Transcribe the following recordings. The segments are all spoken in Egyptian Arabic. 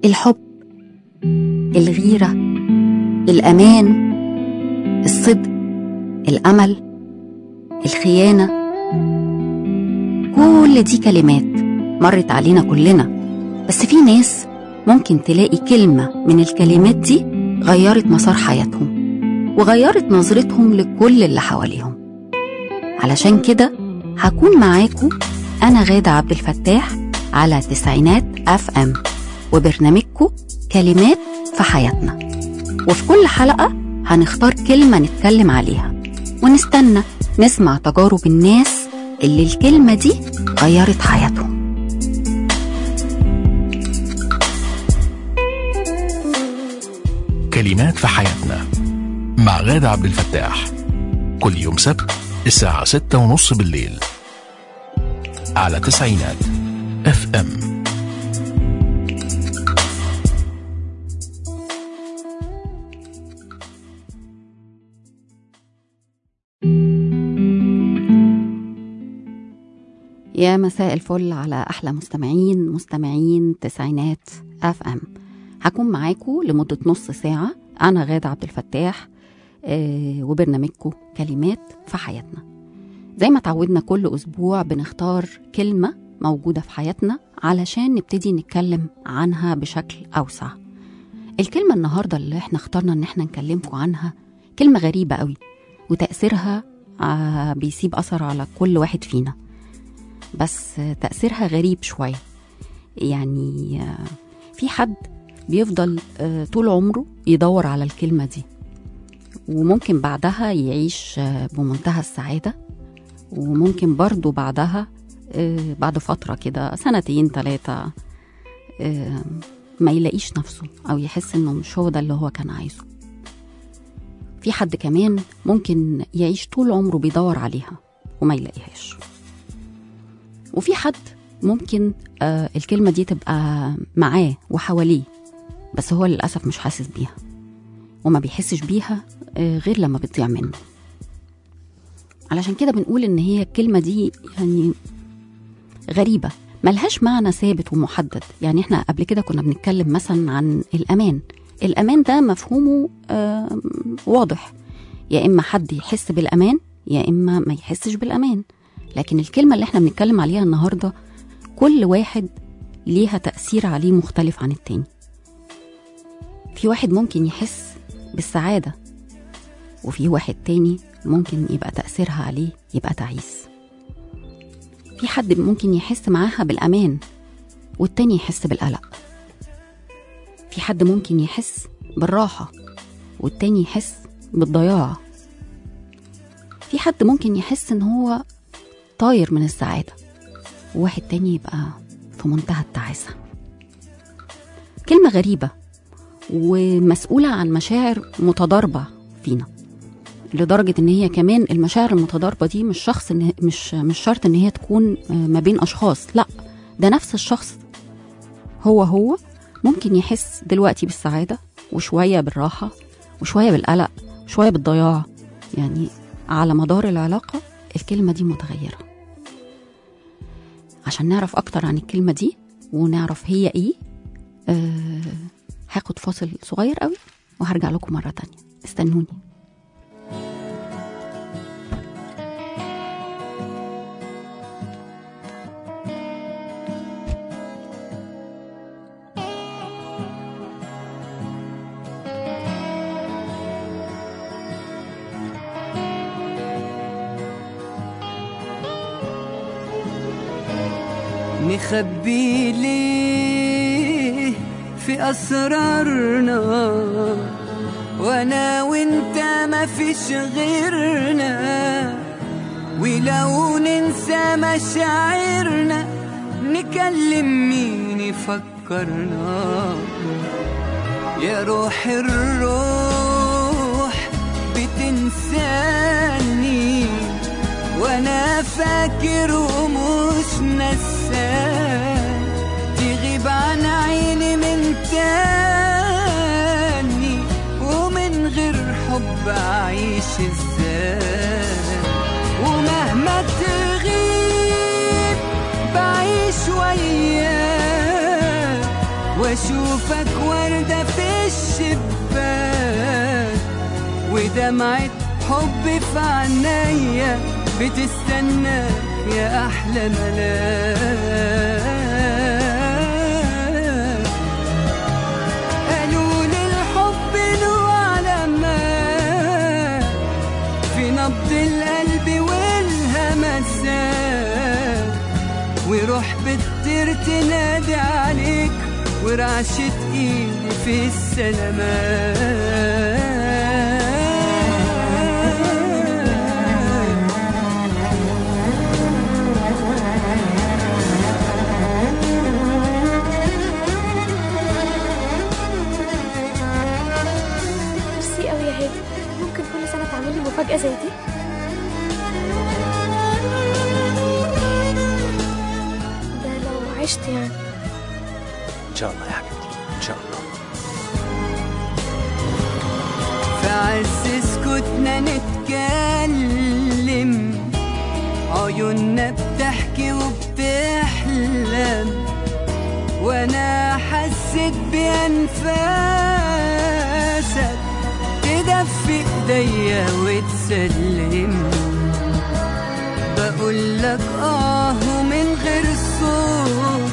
الحب الغيرة الأمان الصدق الأمل الخيانة كل دي كلمات مرت علينا كلنا بس في ناس ممكن تلاقي كلمة من الكلمات دي غيرت مسار حياتهم وغيرت نظرتهم لكل اللي حواليهم علشان كده هكون معاكم أنا غادة عبد الفتاح على تسعينات اف ام وبرنامجكم كلمات في حياتنا وفي كل حلقة هنختار كلمة نتكلم عليها ونستنى نسمع تجارب الناس اللي الكلمة دي غيرت حياتهم كلمات في حياتنا مع غادة عبد الفتاح كل يوم سبت الساعة ستة ونص بالليل على تسعينات اف ام يا مساء الفل على أحلى مستمعين مستمعين تسعينات اف ام هكون معاكم لمدة نص ساعة أنا غادة عبد الفتاح آه، وبرنامجكم كلمات في حياتنا زي ما تعودنا كل أسبوع بنختار كلمة موجودة في حياتنا علشان نبتدي نتكلم عنها بشكل أوسع الكلمة النهاردة اللي احنا اخترنا ان احنا نكلمكم عنها كلمة غريبة قوي وتأثيرها آه، بيسيب أثر على كل واحد فينا بس تأثيرها غريب شوية يعني آه، في حد بيفضل آه، طول عمره يدور على الكلمة دي وممكن بعدها يعيش آه، بمنتهى السعادة وممكن برضو بعدها آه، بعد فترة كده سنتين ثلاثة ما يلاقيش نفسه أو يحس إنه مش هو ده اللي هو كان عايزه في حد كمان ممكن يعيش طول عمره بيدور عليها وما يلاقيهاش وفي حد ممكن آه الكلمة دي تبقى معاه وحواليه بس هو للأسف مش حاسس بيها وما بيحسش بيها آه غير لما بتضيع منه علشان كده بنقول إن هي الكلمة دي يعني غريبة ملهاش معنى ثابت ومحدد يعني احنا قبل كده كنا بنتكلم مثلا عن الأمان الأمان ده مفهومه آه واضح يا إما حد يحس بالأمان يا إما ما يحسش بالأمان لكن الكلمة اللي احنا بنتكلم عليها النهاردة كل واحد ليها تأثير عليه مختلف عن التاني في واحد ممكن يحس بالسعادة وفي واحد تاني ممكن يبقى تأثيرها عليه يبقى تعيس في حد ممكن يحس معاها بالأمان والتاني يحس بالقلق في حد ممكن يحس بالراحة والتاني يحس بالضياع في حد ممكن يحس ان هو طاير من السعادة وواحد تاني يبقى في منتهى التعاسة كلمة غريبة ومسؤولة عن مشاعر متضاربة فينا لدرجة ان هي كمان المشاعر المتضاربة دي مش شخص إن مش مش شرط ان هي تكون ما بين اشخاص لا ده نفس الشخص هو هو ممكن يحس دلوقتي بالسعادة وشوية بالراحة وشوية بالقلق وشوية بالضياع يعني على مدار العلاقة الكلمة دي متغيرة عشان نعرف أكتر عن الكلمة دي ونعرف هي إيه آه هاخد فاصل صغير قوي وهرجع لكم مرة تانية استنوني نخبي ليه في أسرارنا وأنا وأنت ما فيش غيرنا ولو ننسى مشاعرنا نكلم مين يفكرنا يا روح الروح بتنساني وانا فاكر ومش نسان تغيب عن عيني من تاني ومن غير حب اعيش ازاي ومهما تغيب بعيش وياك واشوفك وردة في الشباك ودمعة حب في عينيا بتستناك يا احلى ملاك قالوا لي الحب له علامات في نبض القلب والهمسات وروح بتطير تنادي عليك ورعشة ايدي في السلامات ميرسي قوي يا هادي ممكن كل سنة تعمل لي مفاجأة زي دي ده لو عشت يعني ان شاء الله يا حبيبتي ان شاء الله في عز سكوتنا نتكلم عيوننا بتحكي وبتحلم وانا حسيت بانفاسك تدفي ايديا وتسلم بقول لك اه من غير صوت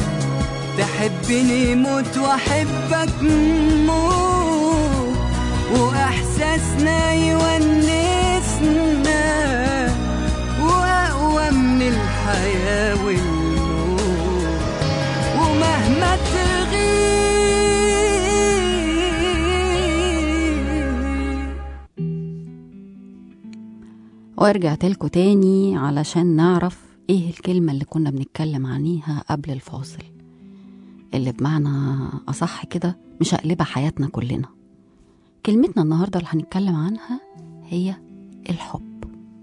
تحبني موت واحبك موت واحساسنا يونسنا واقوى من الحياه والموت ومهما تغيب ورجعت لكم تاني علشان نعرف ايه الكلمة اللي كنا بنتكلم عنيها قبل الفاصل اللي بمعنى أصح كده مش هقلبها حياتنا كلنا كلمتنا النهاردة اللي هنتكلم عنها هي الحب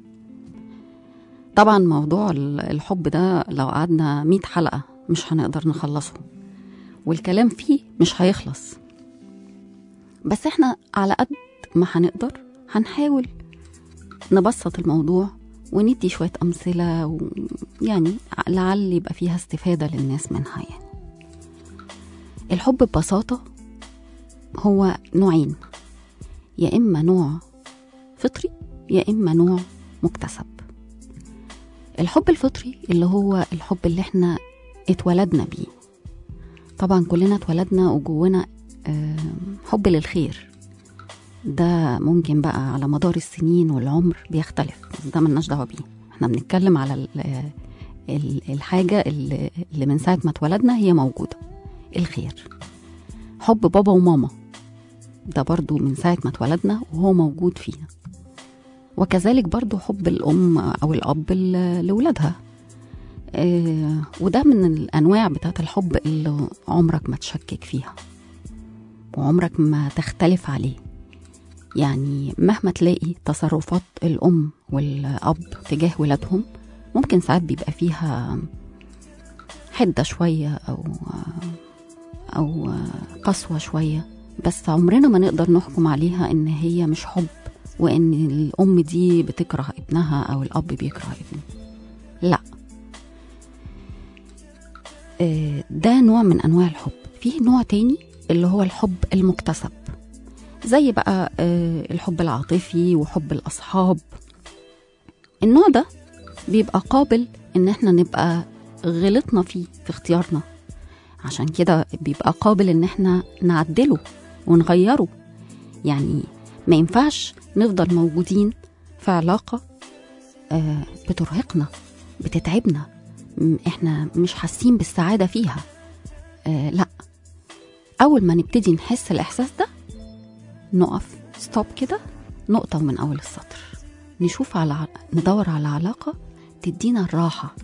طبعا موضوع ال- الحب ده لو قعدنا مئة حلقة مش هنقدر نخلصه والكلام فيه مش هيخلص بس احنا على قد ما هنقدر هنحاول نبسط الموضوع وندي شوية أمثلة ويعني لعل يبقى فيها استفادة للناس منها يعني الحب ببساطة هو نوعين يا إما نوع فطري يا إما نوع مكتسب الحب الفطري اللي هو الحب اللي احنا اتولدنا بيه طبعا كلنا اتولدنا وجوانا آم، حب للخير ده ممكن بقى على مدار السنين والعمر بيختلف بس ده ملناش دعوه بيه احنا بنتكلم على ال- ال- الحاجه اللي اللي من ساعه ما اتولدنا هي موجوده الخير حب بابا وماما ده برضو من ساعه ما اتولدنا وهو موجود فينا وكذلك برضو حب الام او الاب ل- لاولادها آه، وده من الانواع بتاعت الحب اللي عمرك ما تشكك فيها وعمرك ما تختلف عليه يعني مهما تلاقي تصرفات الأم والأب تجاه ولادهم ممكن ساعات بيبقى فيها حدة شوية أو أو قسوة شوية بس عمرنا ما نقدر نحكم عليها إن هي مش حب وإن الأم دي بتكره ابنها أو الأب بيكره ابنه لا آه، ده نوع من أنواع الحب في نوع تاني اللي هو الحب المكتسب زي بقى آه، الحب العاطفي وحب الأصحاب النوع ده بيبقى قابل إن احنا نبقى غلطنا فيه في اختيارنا عشان كده بيبقى قابل إن احنا نعدله ونغيره يعني ما ينفعش نفضل موجودين في علاقة آه، بترهقنا بتتعبنا م- احنا مش حاسين بالسعادة فيها آه لا أول ما نبتدي نحس الإحساس ده نقف ستوب كده نقطة من أول السطر نشوف على ندور على علاقة تدينا الراحة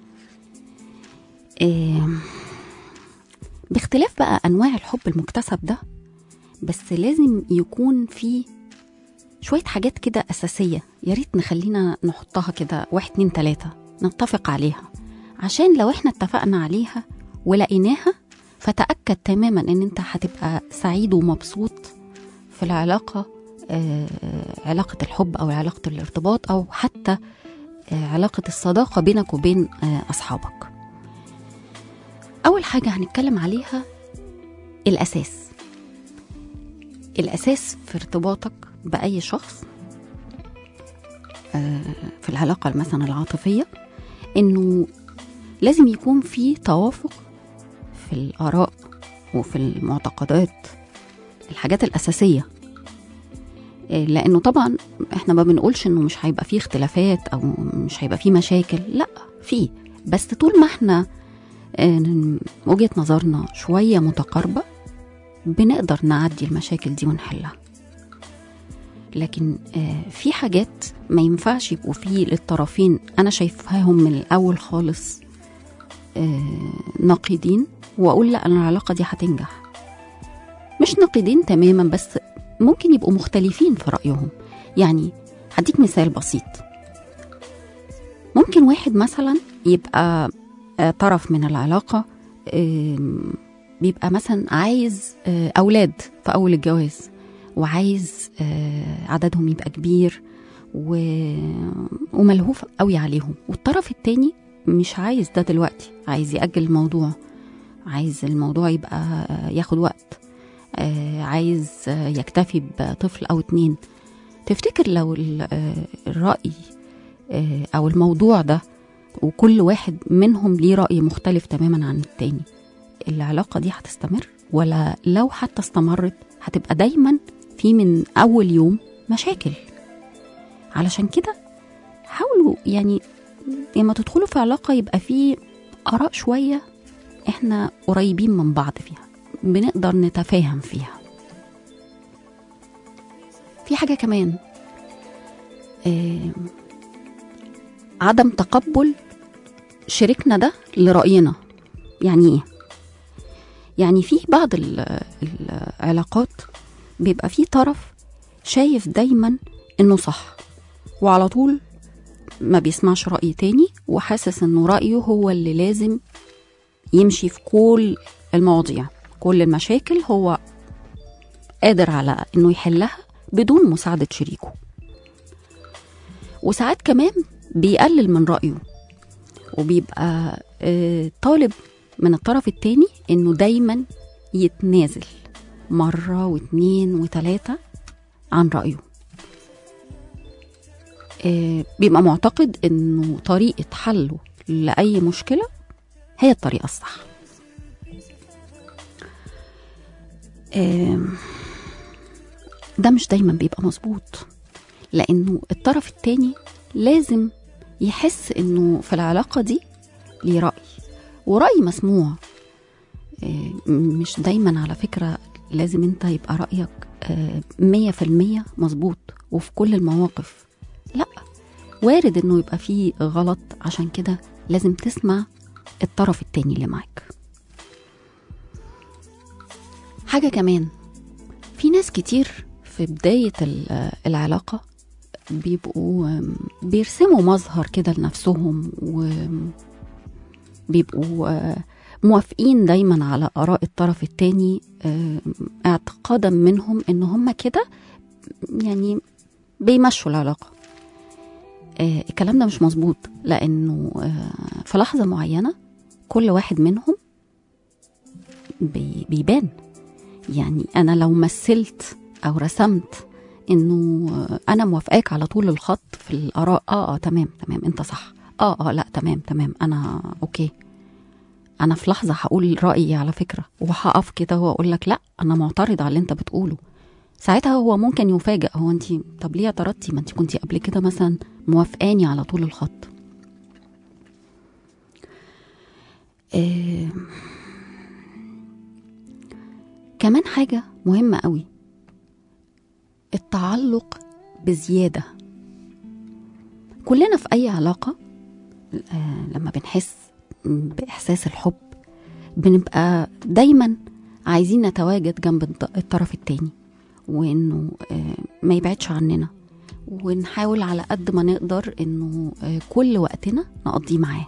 إيه باختلاف بقى أنواع الحب المكتسب ده بس لازم يكون في شوية حاجات كده أساسية يا ريت نخلينا نحطها كده واحد اتنين تلاتة نتفق عليها عشان لو احنا اتفقنا عليها ولقيناها فتأكد تماما ان انت هتبقى سعيد ومبسوط في العلاقة آه، علاقة الحب أو علاقة الارتباط أو حتى آه، علاقة الصداقة بينك وبين آه، أصحابك أول حاجة هنتكلم عليها الاساس الاساس في ارتباطك باي شخص آه، في العلاقه مثلا العاطفيه انه لازم يكون في توافق في الاراء وفي المعتقدات الحاجات الاساسيه آه، لانه طبعا احنا ما بنقولش انه مش هيبقى فيه اختلافات او مش هيبقى فيه مشاكل لا فيه بس طول ما احنا آه، وجهه نظرنا شويه متقاربه بنقدر نعدي المشاكل دي ونحلها لكن آه، في حاجات ما ينفعش يبقوا فيه للطرفين انا شايفاهم من الاول خالص آه، نقيضين واقول لا انا العلاقه دي هتنجح مش نقيضين تماما بس ممكن يبقوا مختلفين في رايهم يعني هديك مثال بسيط ممكن واحد مثلا يبقى آه، طرف من العلاقه آم، بيبقى مثلا عايز آه، اولاد في اول الجواز وعايز آه، عددهم يبقى كبير و... وملهوف قوي عليهم والطرف التاني مش عايز ده دلوقتي عايز يأجل الموضوع عايز الموضوع يبقى آه، ياخد وقت آه، عايز آه، يكتفي بطفل أو اتنين تفتكر لو ال- آه، الرأي آه، أو الموضوع ده وكل واحد منهم ليه رأي مختلف تماما عن التاني العلاقة دي هتستمر ولا لو حتى استمرت هتبقى دايما في من أول يوم مشاكل علشان كده حاولوا يعني لما تدخلوا في علاقة يبقى في آراء شوية احنا قريبين من بعض فيها بنقدر نتفاهم فيها في حاجة كمان آه عدم تقبل شريكنا ده لرأينا يعني ايه يعني في بعض ال- العلاقات بيبقى في طرف شايف دايما انه صح وعلى طول ما بيسمعش رأي تاني وحاسس انه رأيه هو اللي لازم يمشي في كل المواضيع كل المشاكل هو قادر على انه يحلها بدون مساعدة شريكه وساعات كمان بيقلل من رأيه وبيبقى آه، طالب من الطرف التاني انه دايما يتنازل مرة واتنين وتلاتة عن رأيه آه، بيبقى معتقد انه طريقة حله لأي مشكلة هي الطريقة الصح آم، ده مش دايما بيبقى مظبوط لانه الطرف التاني لازم يحس انه في العلاقة دي ليه رأي ورأي مسموع آه، مش دايما على فكرة لازم انت يبقى رأيك آه، مية في المية مظبوط وفي كل المواقف لا وارد انه يبقى فيه غلط عشان كده لازم تسمع الطرف التاني اللي معاك حاجة كمان في ناس كتير في بداية ال- العلاقة بيبقوا آم، بيرسموا مظهر كده لنفسهم وبيبقوا آه، موافقين دايما على آراء الطرف التاني آم، اعتقادا منهم ان هم كده يعني بيمشوا العلاقة آه، الكلام ده مش مظبوط لانه آه، في لحظة معينة كل واحد منهم بي- بيبان يعني انا لو مثلت او رسمت انه انا موافقاك على طول الخط في الاراء اه اه تمام تمام انت صح اه اه لا تمام تمام انا اوكي انا في لحظه هقول رايي على فكره وهقف كده واقول لك لا انا معترض على اللي انت بتقوله ساعتها هو ممكن يفاجئ هو انت طب ليه اعترضتي ما انت كنتي قبل كده مثلا موافقاني على طول الخط آه كمان حاجة مهمة قوي التعلق بزيادة كلنا في أي علاقة آه، لما بنحس بإحساس الحب بنبقى دايما عايزين نتواجد جنب الط- الطرف التاني وإنه آه، ما يبعدش عننا ونحاول على قد ما نقدر إنه آه، كل وقتنا نقضيه معاه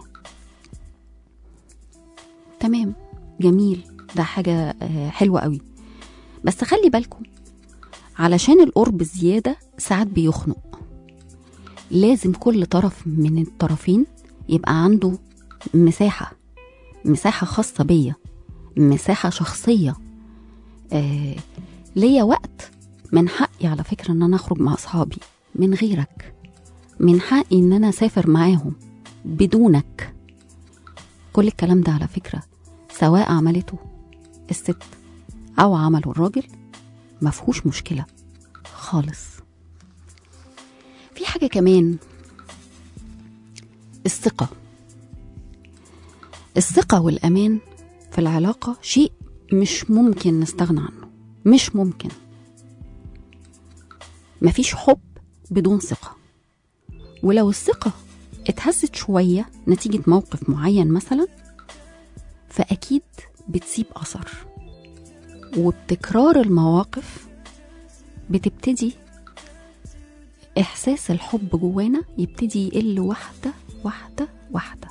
تمام جميل ده حاجة آه، حلوة قوي بس خلي بالكم علشان القرب زيادة ساعات بيخنق لازم كل طرف من الطرفين يبقى عنده مساحة مساحة خاصة بيا مساحة شخصية آه ليا وقت من حقي على فكرة ان انا اخرج مع اصحابي من غيرك من حقي ان انا اسافر معاهم بدونك كل الكلام ده على فكرة سواء عملته الست او عمله الراجل مفهوش مشكلة خالص في حاجة كمان الثقة الثقة والأمان في العلاقة شيء مش ممكن نستغنى عنه مش ممكن مفيش حب بدون ثقة ولو الثقة اتهزت شوية نتيجة موقف معين مثلا فأكيد بتسيب أثر وبتكرار المواقف بتبتدي إحساس الحب جوانا يبتدي يقل واحدة واحدة واحدة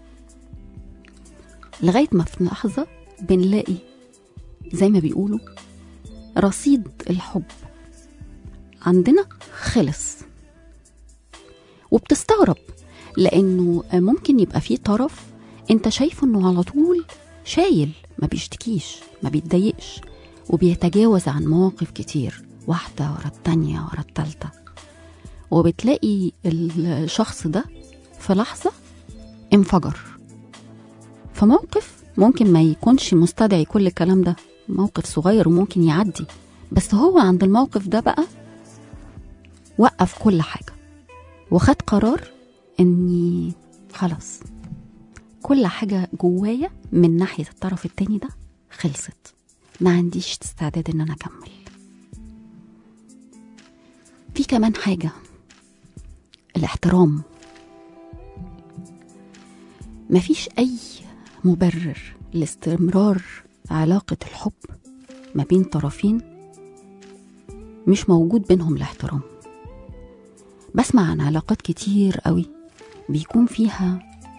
لغاية ما في لحظة بنلاقي زي ما بيقولوا رصيد الحب عندنا خلص وبتستغرب لانه ممكن يبقى في طرف انت شايفه انه على طول شايل ما بيشتكيش ما بيتضايقش وبيتجاوز عن مواقف كتير واحدة ورا التانية ورا التالتة وبتلاقي الشخص ده في لحظة انفجر في موقف ممكن ما يكونش مستدعي كل الكلام ده موقف صغير وممكن يعدي بس هو عند الموقف ده بقى وقف كل حاجة وخد قرار اني خلاص كل حاجة جوايا من ناحية الطرف التاني ده خلصت ما عنديش استعداد ان انا اكمل في كمان حاجة الاحترام مفيش اي مبرر لاستمرار علاقة الحب ما بين طرفين مش موجود بينهم الاحترام بسمع عن علاقات كتير قوي بيكون فيها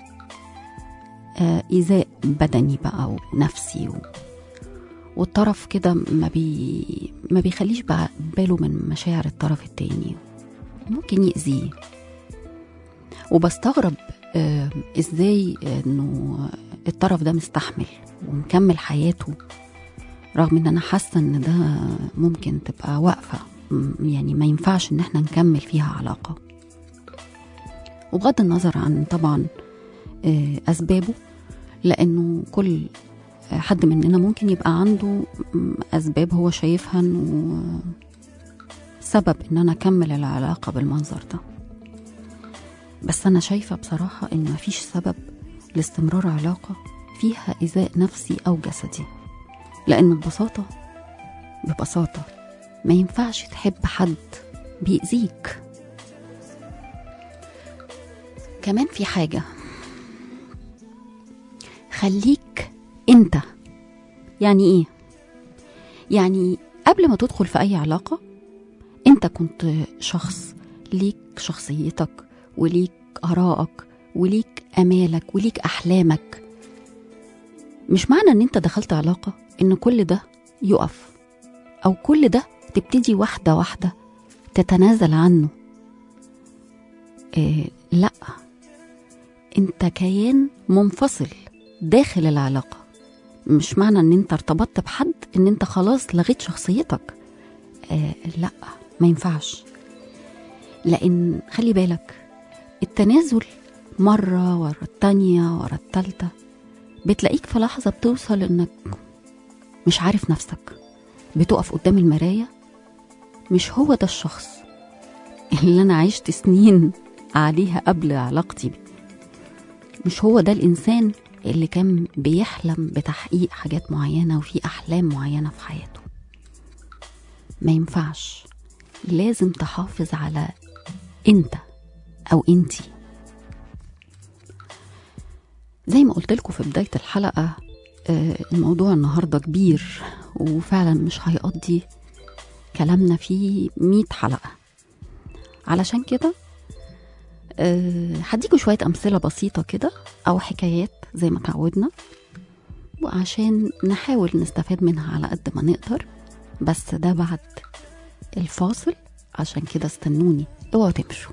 آه إيذاء بدني بقى ونفسي و... والطرف كده ما بي ما بيخليش بقى باله من مشاعر الطرف التاني ممكن يأذيه وبستغرب آه ازاي انه الطرف ده مستحمل ومكمل حياته رغم ان انا حاسه ان ده ممكن تبقى واقفه م- يعني ما ينفعش ان احنا نكمل فيها علاقه وبغض النظر عن طبعا آه، اسبابه لانه كل حد مننا ممكن يبقى عنده م- اسباب هو شايفها انه سبب ان انا اكمل العلاقه بالمنظر ده بس انا شايفه بصراحه ان مفيش سبب لاستمرار علاقه فيها ايذاء نفسي او جسدي لان ببساطه ببساطه ما ينفعش تحب حد بيأذيك كمان في حاجة خليك انت يعني ايه يعني قبل ما تدخل في اي علاقة انت كنت شخص ليك شخصيتك وليك آرائك وليك أمالك وليك أحلامك مش معنى ان انت دخلت علاقة ان كل ده يقف او كل ده تبتدي واحدة واحدة تتنازل عنه إيه لا انت كيان منفصل داخل العلاقة مش معنى ان انت ارتبطت بحد ان انت خلاص لغيت شخصيتك آه لا ما ينفعش لان خلي بالك التنازل مرة ورا التانية ورا التالتة بتلاقيك في لحظة بتوصل انك مش عارف نفسك بتقف قدام المراية مش هو ده الشخص اللي انا عشت سنين عليها قبل علاقتي بيه مش هو ده الانسان اللي كان بيحلم بتحقيق حاجات معينة وفي أحلام معينة في حياته ما ينفعش لازم تحافظ على انت أو انتي زي ما قلت لكم في بداية الحلقة آه، الموضوع النهاردة كبير وفعلا مش هيقضي كلامنا فيه مية حلقة علشان كده آه، هديكوا شوية أمثلة بسيطة كده أو حكايات زي ما تعودنا وعشان نحاول نستفاد منها على قد ما نقدر بس ده بعد الفاصل عشان كده استنوني اوعوا تمشوا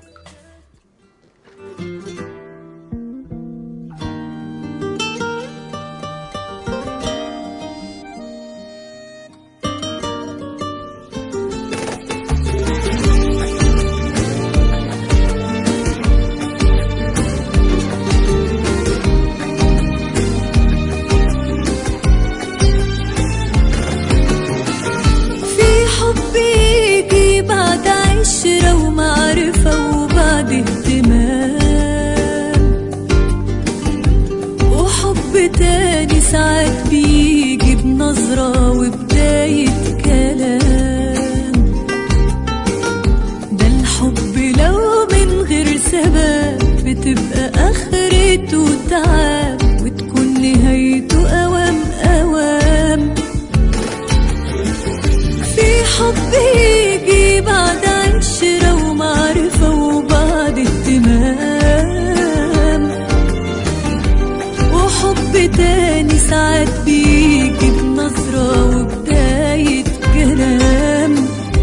ساعات بيجي بنظرة وبداية كلام ده الحب لو من غير سبب بتبقى آخرته تعب وتكون نهايته أوام أوام في حب يجي بعد عشرة ومعرفة وبعد اهتمام وحب تاني ساعات بيجي بنظرة وبداية كلام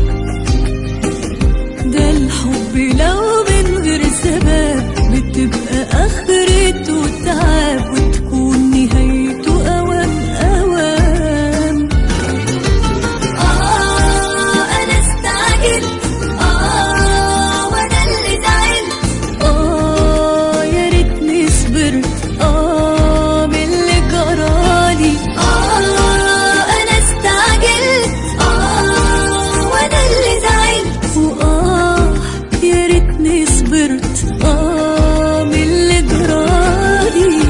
ده الحب لو من غير سبب بتبقى آخرته تعب وتكون نهايته أوام أوام آه أنا استعجلت آه وأنا اللي زعلت آه يا ريتني صبرت آه من اللي جرالي آه أنا استعجلت آه وأنا اللي زعلت وآه يا ريتني صبرت آه من اللي جرالي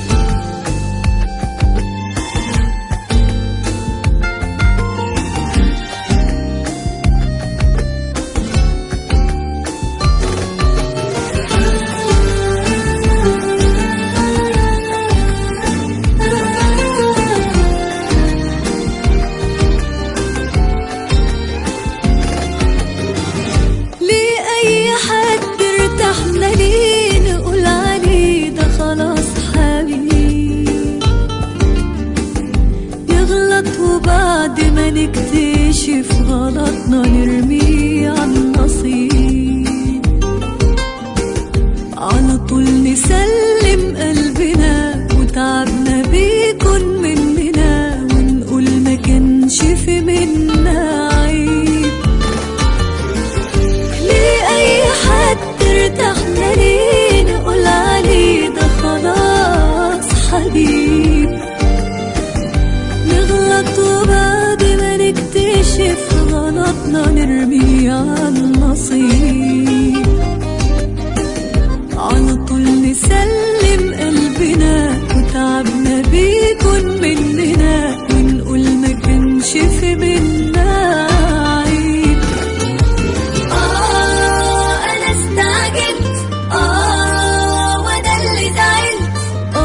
ليه أي حد ارتحنا ليه نقول عليه ده خلاص حبيب يغلط وبعد ما نكتشف غلطنا نرميه على النصيب على طول نسلم قلبنا وتعبنا بيكون مننا ونقول ما كانش في منا عيب ليه أي حد ارتحنا ليه نقول عليه ده خلاص حبيب نغلط وبعد ما نكتشف غلطنا نرميه على النصيب على طول نسلم قلبنا وتعبنا بيكون مننا ونقول ما كانش في منا عيب آه أنا استعجلت آه وأنا اللي زعلت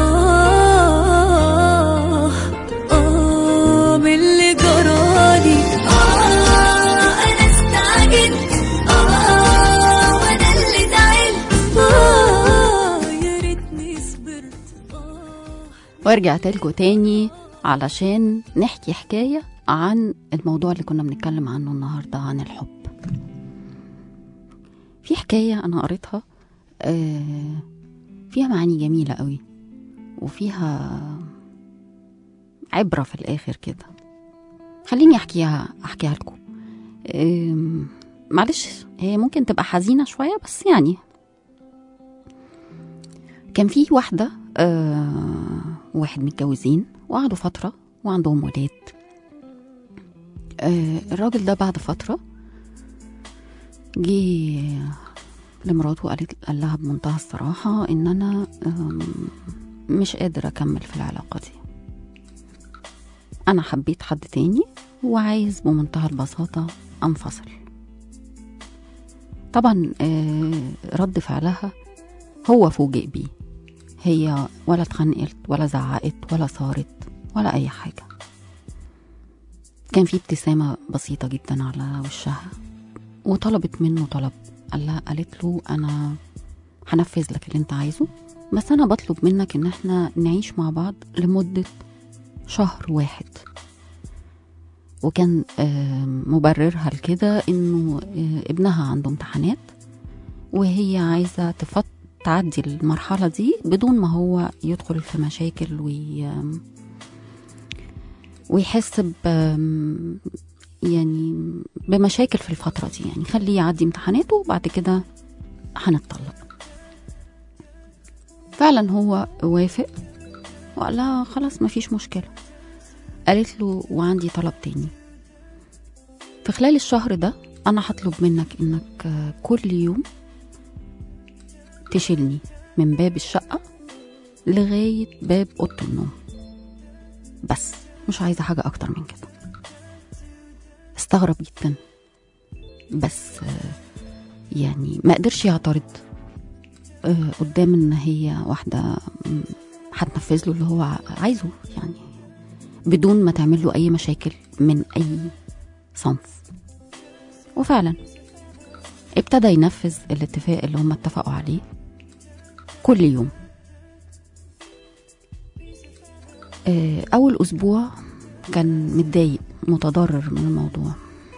آه آه من اللي جرالي آه أنا استعجلت آه وأنا اللي زعلت آه يا ريتني صبرت آه ورجعت لكم تاني علشان نحكي حكاية عن الموضوع اللي كنا بنتكلم عنه النهاردة عن الحب في حكاية أنا قريتها آه، فيها معاني جميلة قوي وفيها عبرة في الآخر كده خليني أحكيها أحكيها لكم آم، معلش هي ممكن تبقى حزينة شوية بس يعني كان في واحدة آه واحد متجوزين وقعدوا فترة وعندهم ولاد آه الراجل ده بعد فترة جه لمراته قالت قال لها بمنتهى الصراحة إن أنا آم، مش قادر أكمل في العلاقة دي أنا حبيت حد تاني وعايز بمنتهى البساطة أنفصل طبعا آه، رد فعلها هو فوجئ بيه هي ولا اتخنقت ولا زعقت ولا صارت ولا أي حاجة كان في ابتسامة بسيطة جدا على وشها وطلبت منه طلب قال لها قالت له أنا هنفذ لك اللي أنت عايزه بس أنا بطلب منك إن احنا نعيش مع بعض لمدة شهر واحد وكان آم، مبررها لكده إنه آه، ابنها عنده امتحانات وهي عايزة تفت تعدي المرحلة دي بدون ما هو يدخل في مشاكل وي... ويحس ب يعني بمشاكل في الفترة دي يعني خليه يعدي امتحاناته وبعد كده هنتطلق فعلا هو وافق وقال لها خلاص مفيش مشكلة قالت له وعندي طلب تاني في خلال الشهر ده أنا هطلب منك إنك آه، كل يوم تشيلني من باب الشقة لغاية باب أوضة النوم بس مش عايزة حاجة أكتر من كده استغرب جدا بس آه، يعني ما قدرش يعترض آه، قدام ان هي واحدة م، هتنفذ له اللي هو ع- عايزه يعني بدون ما تعمل له أي مشاكل من أي صنف وفعلا ابتدى ينفذ الاتفاق اللي هم اتفقوا عليه كل يوم آه، أول أسبوع كان متضايق متضرر من الموضوع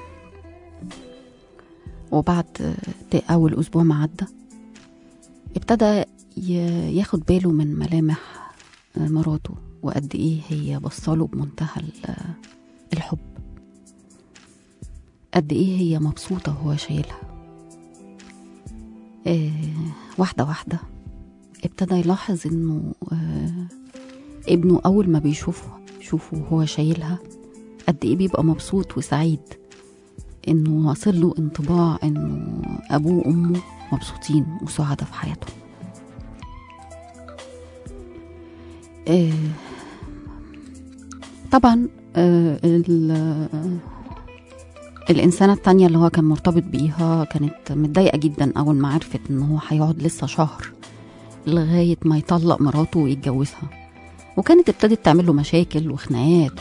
وبعد آه، ت- أول أسبوع ما عدى ابتدى ي- ياخد باله من ملامح آه، مراته وقد إيه هي بصله بمنتهى ال- الحب قد إيه هي مبسوطة وهو شايلها آه، واحدة واحدة ابتدى يلاحظ إنه آه، ابنه أول ما بيشوفه شوفه وهو شايلها قد إيه بيبقى مبسوط وسعيد إنه واصل له انطباع إنه أبوه وأمه مبسوطين وسعداء في حياتهم آه، طبعا آه، ال- الإنسانة التانية اللي هو كان مرتبط بيها كانت متضايقة جدا أول ما عرفت إن هو هيقعد لسه شهر لغاية ما يطلق مراته ويتجوزها وكانت ابتدت تعمل له مشاكل وخناقات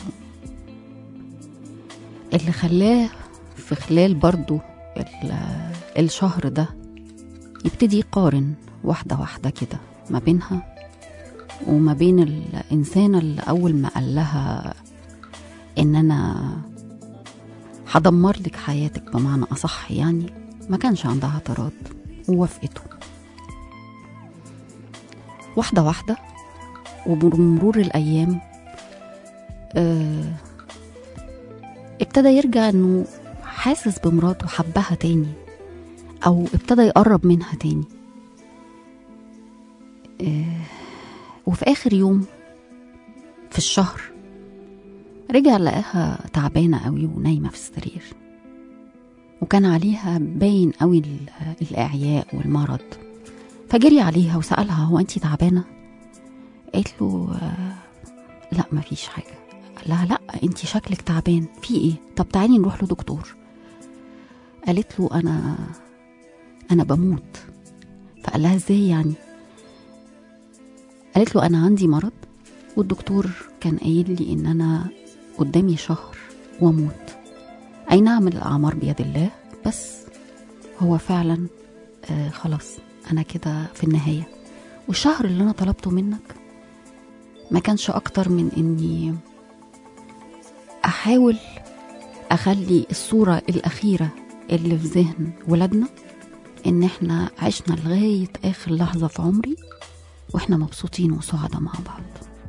اللي خلاه في خلال برضو ال- الشهر ده يبتدي يقارن واحدة واحدة كده ما بينها وما بين الإنسانة اللي أول ما قال لها إن أنا هدمر لك حياتك بمعنى أصح يعني ما كانش عندها اعتراض ووافقته واحدة واحدة وبمرور الأيام آه ابتدى يرجع إنه حاسس بمراته حبها تاني أو ابتدى يقرب منها تاني آه وفي آخر يوم في الشهر رجع لقاها تعبانة قوي ونايمة في السرير وكان عليها باين قوي ال- الإعياء والمرض فجري عليها وسألها هو أنتي تعبانة؟ قالت له آه، لا مفيش حاجة قال لها لا أنتي شكلك تعبان في إيه؟ طب تعالي نروح لدكتور قالت له أنا أنا بموت فقال لها إزاي يعني؟ قالت له أنا عندي مرض والدكتور كان قايل لي إن أنا قدامي شهر واموت اي نعم الاعمار بيد الله بس هو فعلا آه خلاص انا كده في النهايه والشهر اللي انا طلبته منك ما كانش اكتر من اني احاول اخلي الصوره الاخيره اللي في ذهن ولادنا ان احنا عشنا لغايه اخر لحظه في عمري واحنا مبسوطين وسعداء مع بعض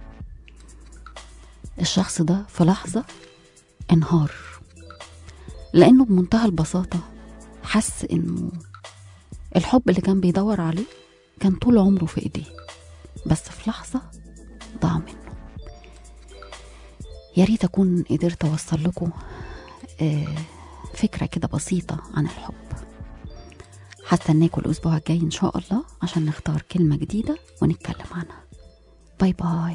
الشخص ده في لحظة انهار لأنه بمنتهى البساطة حس إنه الحب اللي كان بيدور عليه كان طول عمره في إيديه بس في لحظة ضاع منه يا ريت أكون قدرت أوصل لكم آه، فكرة كده بسيطة عن الحب هستناكم الأسبوع الجاي إن شاء الله عشان نختار كلمة جديدة ونتكلم عنها باي باي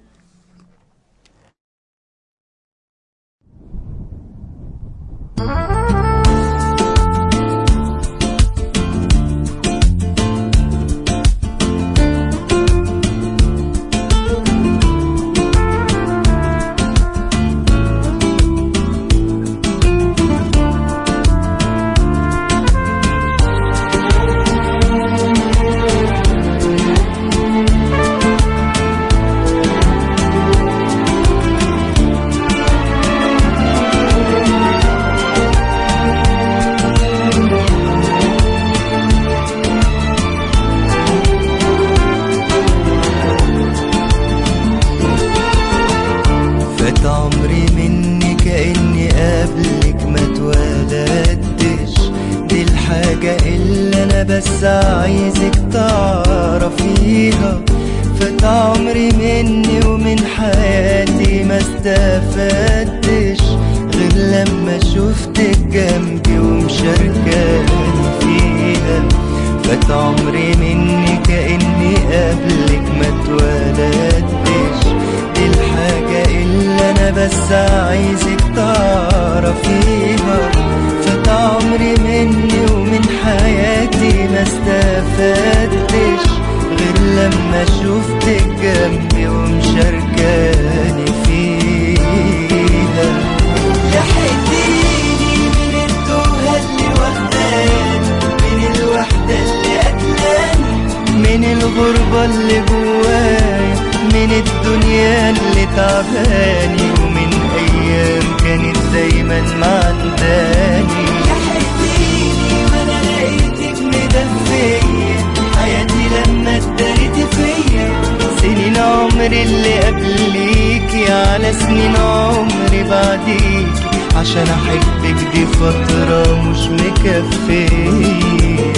فات عمري مني كأني قبلك ما اتولدتش دي الحاجة اللي أنا بس عايزك تعرفيها فات عمري مني ومن حياتي ما استفدتش غير لما شفتك جنبي ومشاركاني فيها فات عمري مني كأني قبلك ما اتولدتش دي الحاجة اللي لما شفتك جنبي ومشاركاني فيها لحقتيني من التوهة اللي واخداني من الوحدة اللي قتلاني من الغربة اللي جوايا من الدنيا اللي تعباني ومن أيام كانت دايما معنداني لحقتيني وأنا لقيتك مدفية حياتي لما اتدارت فيا سنين عمري اللي قبليكي على سنين عمري بعديكي عشان أحبك دي فترة مش مكفية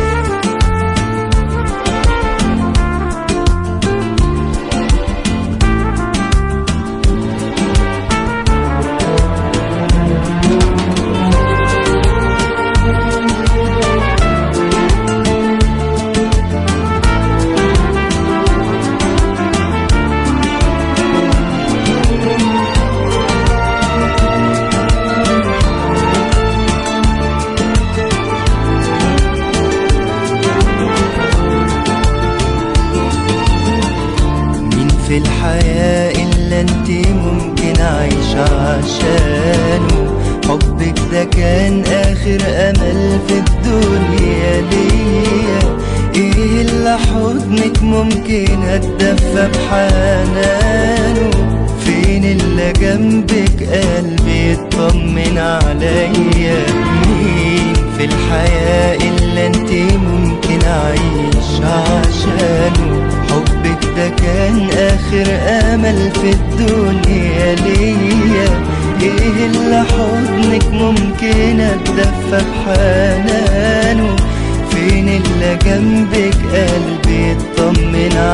مين في الحياة إلا انت ممكن أعيش عشانه حبك ده كان آخر أمل في الدنيا ليا إيه اللي حضنك ممكن أتدفى بحنانه فين اللي جنبك قلبي يطمن عليا مين في الحياة إلا انت ممكن أعيش عشانه حبك ده كان آخر أمل في الدنيا ليا إيه اللي حضنك ممكن أتدفى بحنانه فين اللي جنبك قلبي يطمن